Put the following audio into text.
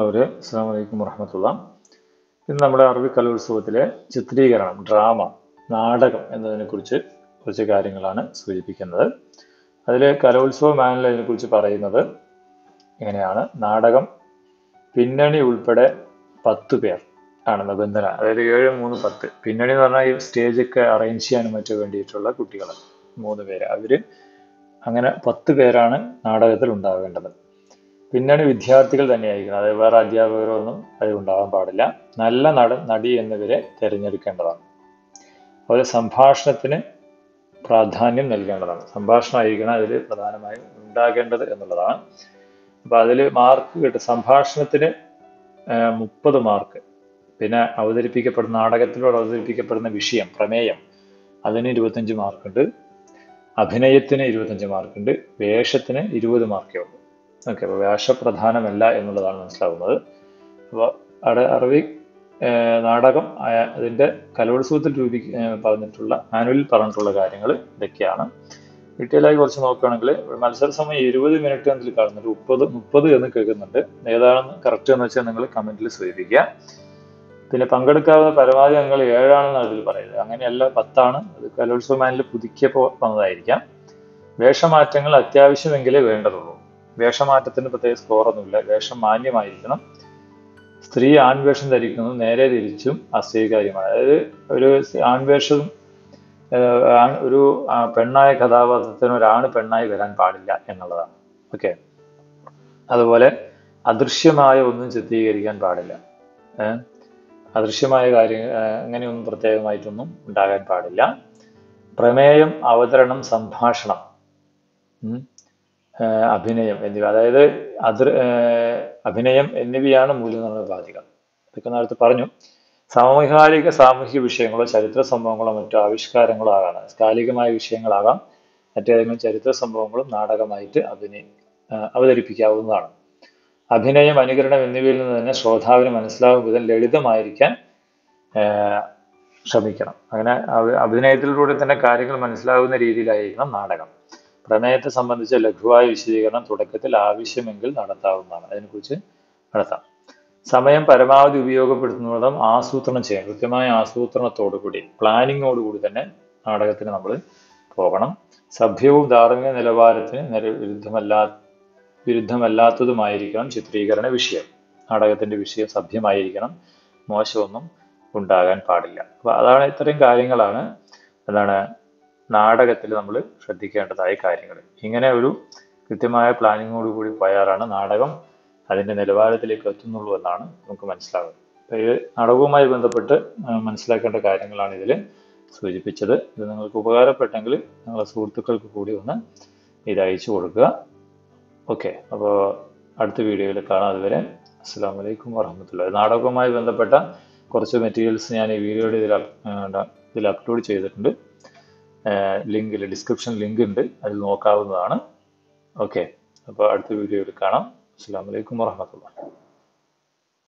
പ്രിയമുള്ളവരെ അസ്സാം വലൈക്കും വർഹമത്തുള്ള ഇന്ന് നമ്മുടെ അറബി കലോത്സവത്തിലെ ചിത്രീകരണം ഡ്രാമ നാടകം എന്നതിനെക്കുറിച്ച് കുറച്ച് കാര്യങ്ങളാണ് സൂചിപ്പിക്കുന്നത് അതിൽ കലോത്സവ മാനുവൽ അതിനെക്കുറിച്ച് പറയുന്നത് ഇങ്ങനെയാണ് നാടകം പിന്നണി ഉൾപ്പെടെ പത്ത് പേർ ആണ് നിബന്ധന അതായത് ഏഴ് മൂന്ന് പത്ത് പിന്നണി എന്ന് പറഞ്ഞാൽ ഈ സ്റ്റേജൊക്കെ അറേഞ്ച് ചെയ്യാനും മറ്റു വേണ്ടിയിട്ടുള്ള കുട്ടികൾ മൂന്ന് പേര് അവര് അങ്ങനെ പത്ത് പേരാണ് നാടകത്തിൽ ഉണ്ടാവേണ്ടത് പിന്നണി വിദ്യാർത്ഥികൾ തന്നെയായിരിക്കണം അതായത് വേറെ അധ്യാപകരൊന്നും അതിൽ ഉണ്ടാകാൻ പാടില്ല നല്ല നട നടി എന്നിവരെ തിരഞ്ഞെടുക്കേണ്ടതാണ് അതുപോലെ സംഭാഷണത്തിന് പ്രാധാന്യം നൽകേണ്ടതാണ് സംഭാഷണമായിരിക്കണം അതിൽ പ്രധാനമായും ഉണ്ടാകേണ്ടത് എന്നുള്ളതാണ് അപ്പൊ അതിൽ മാർക്ക് കിട്ടും സംഭാഷണത്തിന് മുപ്പത് മാർക്ക് പിന്നെ അവതരിപ്പിക്കപ്പെടുന്ന നാടകത്തിലൂടെ അവതരിപ്പിക്കപ്പെടുന്ന വിഷയം പ്രമേയം അതിന് ഇരുപത്തഞ്ച് മാർക്കുണ്ട് അഭിനയത്തിന് ഇരുപത്തഞ്ച് മാർക്കുണ്ട് വേഷത്തിന് ഇരുപത് മാർക്കേ ഉള്ളൂ ഓക്കെ അപ്പോൾ വേഷപ്രധാനമല്ല എന്നുള്ളതാണ് മനസ്സിലാവുന്നത് അപ്പോൾ അവിടെ അറബി നാടകം അതിൻ്റെ കലോത്സവത്തിൽ രൂപീ പറഞ്ഞിട്ടുള്ള മാനുവലിൽ പറഞ്ഞിട്ടുള്ള കാര്യങ്ങൾ ഇതൊക്കെയാണ് ഡീറ്റെയിലായി കുറച്ച് നോക്കുകയാണെങ്കിൽ മത്സര സമയം ഇരുപത് മിനിറ്റ് എന്നതിൽ കാണുന്നുണ്ട് മുപ്പത് മുപ്പത് എന്ന് കേൾക്കുന്നുണ്ട് ഏതാണെന്ന് കറക്റ്റ് എന്ന് വെച്ചാൽ നിങ്ങൾ കമന്റിൽ സൂചിപ്പിക്കുക പിന്നെ പങ്കെടുക്കാവുന്ന പരമാവധി അംഗങ്ങൾ ഏഴാണെന്നാണ് ഇതിൽ പറയുന്നത് അങ്ങനെയല്ല പത്താണ് അത് കലോത്സവ മാനിൽ പുതുക്കിയപ്പോൾ വന്നതായിരിക്കാം വേഷമാറ്റങ്ങൾ അത്യാവശ്യമെങ്കിലേ വേണ്ടതുള്ളൂ വേഷമാറ്റത്തിന് പ്രത്യേക സ്കോറൊന്നുമില്ല വേഷം മാന്യമായിരിക്കണം സ്ത്രീ ആൺവേഷം ധരിക്കുന്നത് നേരെ തിരിച്ചും അസ്വീകാര്യമാണ് അതായത് ഒരു ആൺവേഷം ഒരു പെണ്ണായ കഥാപാത്രത്തിന് ഒരാണ് പെണ്ണായി വരാൻ പാടില്ല എന്നുള്ളതാണ് ഓക്കെ അതുപോലെ അദൃശ്യമായ ഒന്നും ചിത്രീകരിക്കാൻ പാടില്ല അദൃശ്യമായ കാര്യങ്ങൾ അങ്ങനെയൊന്നും പ്രത്യേകമായിട്ടൊന്നും ഉണ്ടാകാൻ പാടില്ല പ്രമേയം അവതരണം സംഭാഷണം അഭിനയം എന്നിവ അതായത് അതൃ അഭിനയം എന്നിവയാണ് മൂല്യനിർണ്ണയ ബാധിക ഇതൊക്കെ നേരത്തെ പറഞ്ഞു സാമൂഹികാലിക സാമൂഹിക വിഷയങ്ങളോ ചരിത്ര സംഭവങ്ങളോ മറ്റു ആവിഷ്കാരങ്ങളോ ആകാം കാലികമായ വിഷയങ്ങളാകാം മറ്റേതെങ്കിലും ചരിത്ര സംഭവങ്ങളും നാടകമായിട്ട് അഭിനയ അവതരിപ്പിക്കാവുന്നതാണ് അഭിനയം അനുകരണം എന്നിവയിൽ നിന്ന് തന്നെ ശ്രോതാവിന് മനസ്സിലാവും വിധം ലളിതമായിരിക്കാൻ ശ്രമിക്കണം അങ്ങനെ അഭിനയത്തിലൂടെ തന്നെ കാര്യങ്ങൾ മനസ്സിലാവുന്ന രീതിയിലായിരിക്കണം നാടകം പ്രമേയത്തെ സംബന്ധിച്ച ലഘുവായ വിശദീകരണം തുടക്കത്തിൽ ആവശ്യമെങ്കിൽ നടത്താവുന്നതാണ് അതിനെക്കുറിച്ച് നടത്താം സമയം പരമാവധി ഉപയോഗപ്പെടുത്തുന്നതും ആസൂത്രണം ചെയ്യാം കൃത്യമായ ആസൂത്രണത്തോടു കൂടി പ്ലാനിങ്ങോട് കൂടി തന്നെ നാടകത്തിന് നമ്മൾ പോകണം സഭ്യവും ധാർമ്മിക നിലവാരത്തിന് വിരുദ്ധമല്ലാ വിരുദ്ധമല്ലാത്തതുമായിരിക്കണം ചിത്രീകരണ വിഷയം നാടകത്തിന്റെ വിഷയം സഭ്യമായിരിക്കണം മോശമൊന്നും ഉണ്ടാകാൻ പാടില്ല അപ്പൊ അതാണ് ഇത്രയും കാര്യങ്ങളാണ് എന്താണ് നാടകത്തിൽ നമ്മൾ ശ്രദ്ധിക്കേണ്ടതായ കാര്യങ്ങൾ ഇങ്ങനെ ഒരു കൃത്യമായ പ്ലാനിങ്ങോട് കൂടി പോയാലാണ് നാടകം അതിന്റെ നിലവാരത്തിലേക്ക് എത്തുന്നുള്ളൂ എന്നാണ് നമുക്ക് മനസ്സിലാകുന്നത് ഇത് നാടകവുമായി ബന്ധപ്പെട്ട് മനസ്സിലാക്കേണ്ട കാര്യങ്ങളാണ് ഇതിൽ സൂചിപ്പിച്ചത് ഇത് നിങ്ങൾക്ക് ഉപകാരപ്പെട്ടെങ്കിൽ നിങ്ങളുടെ സുഹൃത്തുക്കൾക്ക് കൂടി ഒന്ന് ഇത് അയച്ചു കൊടുക്കുക ഓക്കെ അപ്പോൾ അടുത്ത വീഡിയോയിൽ കാണാം അതുവരെ അസ്സാം വലൈക്കും വറഹമത്തുള്ള നാടകവുമായി ബന്ധപ്പെട്ട കുറച്ച് മെറ്റീരിയൽസ് ഞാൻ ഈ വീഡിയോയുടെ ഇതിൽ ഇതിൽ അപ്ലോഡ് ചെയ്തിട്ടുണ്ട് ലിങ്കിൽ ഡിസ്ക്രിപ്ഷൻ ലിങ്ക് ഉണ്ട് അതിൽ നോക്കാവുന്നതാണ് ഓക്കെ അപ്പോൾ അടുത്ത വീഡിയോയിൽ കാണാം അസ്സാം വലൈക്കും വാഹമത്തുള്ള